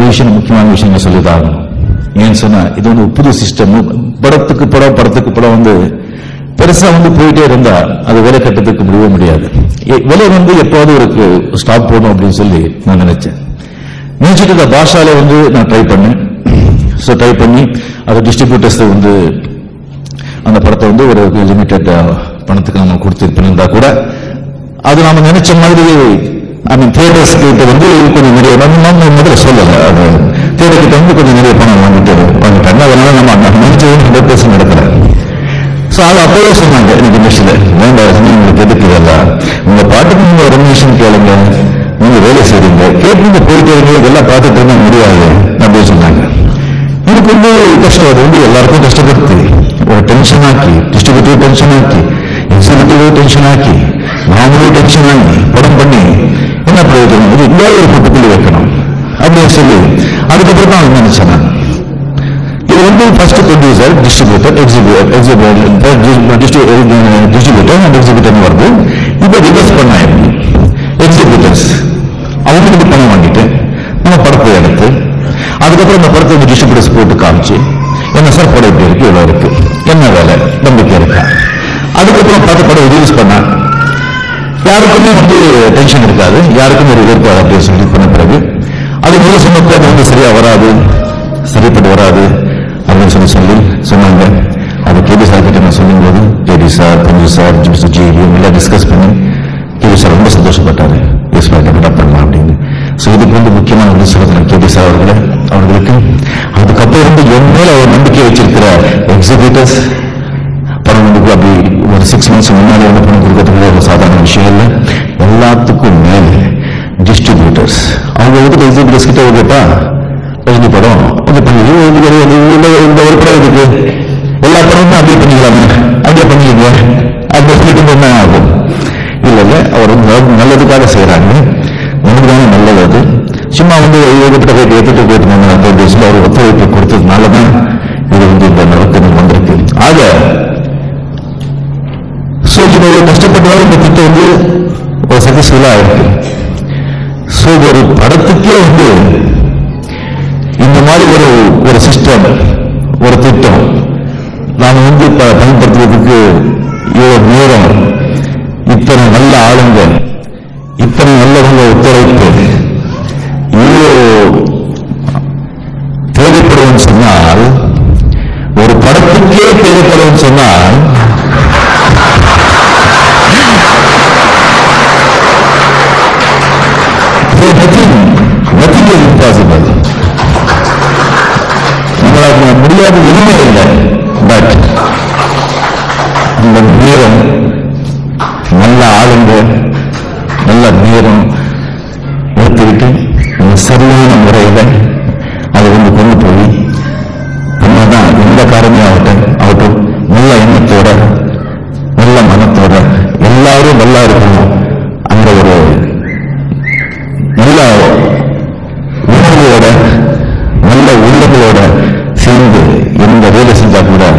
விஷயம் முக்கியமான விஷயம் சொல்லிதான் ஆகணும் ஏன்னு சொன்னா இது வந்து ஒரு புது சிஸ்டம் படத்துக்கு படம் படத்துக்கு படம் வந்து பெருசா வந்து போயிட்டே இருந்தா அது விலை கட்டத்துக்கு முடியவே முடியாது எ- விலை வந்து எப்போது ஒரு ஸ்டாப் போடணும் அப்படின்னு சொல்லி நான் நினைச்சேன் நினைச்சிட்டு இருக்க பாஷால வந்து நான் ட்ரை பண்ணேன் ஸோ ட்ரை பண்ணி அது டிஸ்ட்ரிபியூட்டர்ஸ் வந்து அந்த படத்தை வந்து ஒரு லிமிடெட் பணத்துக்கு நம்ம கொடுத்து பண்ணியிருந்தா கூட அது நாம நினைச்ச மாதிரி ஐ மீன் தியேட்டர்ஸ் கிட்ட வந்து கொஞ்சம் நிறைய நம்ம நம்ம முதல்ல சொல்லல அது தியேட்டர் கிட்ட வந்து கொஞ்சம் நிறைய பணம் வாங்கிட்டு வாங்கிட்டாங்க அதனால நம்ம அந்த நினைச்சது ஹண்ட்ரட் பர்சன்ட் நடக்கல ஸோ அது அப்போவே சொன்னாங்க எனக்கு இண்டஸ்ட்ரியில வேண்டாம் ரஜினி, உங்களுக்கு எதுக்கு இதெல்லாம் உங்க பாட்டுக்கு நீங்க ரெமினேஷன் கேளுங்க நீங்க வேலை செய்றீங்க கேட்டு போயிட்டு இருங்க இதெல்லாம் பார்த்துட்டு இருந்தா முடியாது அப்படின்னு சொன்னாங்க இதுக்கு வந்து கஷ்டம் அது வந்து எல்லாருக்கும் கஷ்டப்படுத்து ஒரு டென்ஷன் ஆக்கி டிஸ்ட்ரிபியூட்டிவ் டென்ஷன் ஆக்கி எக்ஸிபியூட்டிவ் டென்ஷன் ஆக்கி நாமளும் டென்ஷன் ஆகி படம் பண்ணி என்ன பிரயோஜனம் இது எங்கேயாவது ஒரு புட்டுக்குள்ளி வைக்கணும் அப்படின்னு சொல்லி அதுக்கப்புறம் தான் அவங்க நினைச்சேன் நான். இது வந்து first producer distributor exhibitor distributor and exhibitor வருது இப்போ ரிவர்ஸ் பண்ண எக்ஸிபியூட்டர்ஸ் அவங்களுக்கு பணம் வாங்கிட்டு நம்ம படத்தை எடுத்து அதுக்கப்புறம் இந்த படத்தை வந்து டிஸ்ட்ரிபியூட்டர்ஸ் போட்டு காமிச்சு என்ன சார் படம் இப்படி இருக்கு இவ்வளோ இருக்கு என்ன வேலை நம்பிக்கை இருக்கா அதுக்கப்புறம் பார்த்து படம் ரிலீஸ் பண்ணா யாருக்குமே வந்து டென்ஷன் இருக்காது யாருக்கும் ஒரு இருக்காது அப்படின்னு சொல்லி பண்ண பிறகு அது முதல்ல சொன்னப்போ அது வந்து சரியா வராது சரிப்பட்டு வராது அப்படின்னு சொல்லி சொல்லி சொன்னாங்க அது கேபி சார் கிட்ட நான் சொல்லும்போது KD sir Panju sir mister G எல்லாம் டிஸ்கஸ் பண்ணி கேபி சார் ரொம்ப சந்தோஷப்பட்டாரு எஸ் டெவலப் பண்ணலாம் அப்படின்னு ஸோ இதுக்கு வந்து முக்கியமான வந்து சொல்லுறேன் கேபி சார் அவர்களை அவர்களுக்கு அதுக்கப்புறம் வந்து என் மேல ஒரு நம்பிக்கை வச்சிருக்கிற எக்ஸிபியூட்டர்ஸ் பணம் கொடுக்க அப்படி ஒரு சிக்ஸ் மந்த்ஸ் முன்னாடி வந்து பணம் கொடுக்கறதுக்கு ஒரு சாதாரண விஷயம் இல்லை எல்லாத்துக்கும் மேல் டிஸ்ட்ரிபியூட்டர்ஸ் அவங்க வந்து எக்ஸிபியூட்டர்ஸ் கிட்ட கேட்டா ரஜினி படம் வந்து பண்ணி இந்த இந்த இந்த ஒரு படம் இருக்கு எல்லா படமும் அப்படியே பண்ணிக்கலாமே அப்படியே பண்ணிக்கங்க அப்படி சொல்லிட்டு என்ன ஆகும் இல்ல இல்ல அவர் வந்து நல்ல- நல்லதுக்காக செய்யறாங்க உங்களுக்கு தானே நல்லது அது சும்மா வந்து இவர்கிட்ட போயிட்டு எடுத்துட்டு போயிட்டு நம்ம அப்போ அவர் ஒத்துழைப்பு கொடுத்ததுனால தான் இது வந்து இந்த நடக்கு வந்திருக்கு ஆக ஸோ இது ஒரு கஷ்டப்பட்டதால இந்த திட்டம் வந்து ஒரு சக்சஸ்ஃபுல்லாக ஆயிருக்கு ஸோ ஒரு படத்துக்கே வந்து இந்த மாதிரி ஒரு ஒரு சிஸ்டம் ஒரு திட்டம் நாம வந்து இப்ப பயன்படுத்துவதற்கு இவ்வளவு நேரம் இத்தனை நல்ல ஆளுங்க இத்தனை நல்லவங்க ஒத்துழைப்பு இவ்வளோ தேவைப்படும் சொன்னால் ஒரு படத்துக்கே தேவைப்படும் சொன்னால் So nothing, nothing is impossible. நம்மளால முடியாத எதுவுமே இல்லை பட் இந்த நேரம் நல்ல ஆளுங்க நல்ல நேரம் எடுத்துக்கிட்டு இந்த சரியான முறையில் அதை வந்து கொண்டு போய் நம்ம தான் எந்த காரணியாகட்டும் ஆகட்டும் நல்ல எண்ணத்தோட நல்ல மனத்தோட எல்லாரும் நல்லா இருக்கணும் அந்த ஒரு நல்ல உணர்வோட நல்ல உள்ளங்களோட சேர்ந்து எந்த வேலை செஞ்சா கூட